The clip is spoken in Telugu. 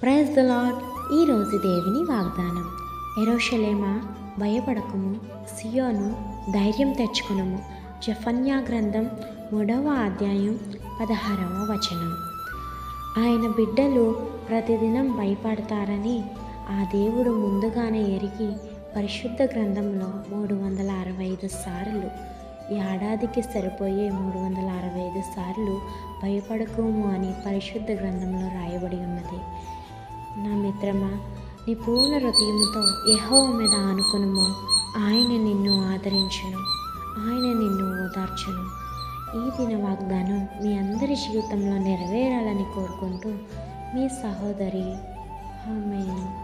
ప్రైజ్ ద లాడ్ ఈరోజు దేవుని వాగ్దానం ఎరోషలేమా భయపడకము సియోను ధైర్యం తెచ్చుకునము జఫన్యా గ్రంథం మూడవ అధ్యాయం పదహారవ వచనం ఆయన బిడ్డలు ప్రతిదినం భయపడతారని ఆ దేవుడు ముందుగానే ఎరిగి పరిశుద్ధ గ్రంథంలో మూడు వందల అరవై ఐదు సార్లు ఏడాదికి సరిపోయే మూడు వందల అరవై ఐదు సార్లు భయపడకము అని పరిశుద్ధ గ్రంథంలో రాయబడి ఉన్నది నా మిత్రమా నీ పూర్ణ హృదయముతో యెహోవా మీద ఆనుకునుము ఆయన నిన్ను ఆదరించును ఆయన నిన్ను ఓదార్చును ఈ దిన వాగ్దానం మీ అందరి జీవితంలో నెరవేరాలని కోరుకుంటూ మీ సహోదరి ఆమెను